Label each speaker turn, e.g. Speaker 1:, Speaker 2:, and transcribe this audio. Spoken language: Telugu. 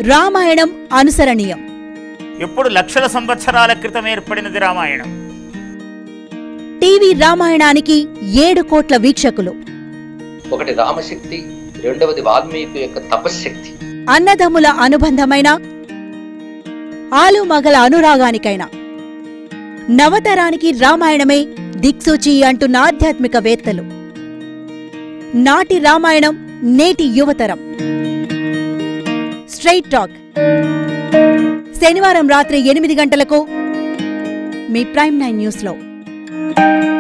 Speaker 1: రామాయణం అనుసరణీయం
Speaker 2: ఎప్పుడు లక్షల సంవత్సరాల క్రితం ఏర్పడినది రామాయణం
Speaker 1: టీవీ రామాయణానికి ఏడు కోట్ల వీక్షకులు
Speaker 3: ఒకటి రామశక్తి రెండవది వాల్మీకి యొక్క తపశ్శక్తి
Speaker 1: అన్నదమ్ముల అనుబంధమైన ఆలుమగల అనురాగానికైనా నవతరానికి రామాయణమే దిక్సూచి అంటున్న ఆధ్యాత్మికవేత్తలు నాటి రామాయణం నేటి యువతరం స్ట్రైట్ టాక్ శనివారం రాత్రి ఎనిమిది గంటలకు మీ ప్రైమ్ నైన్ న్యూస్లో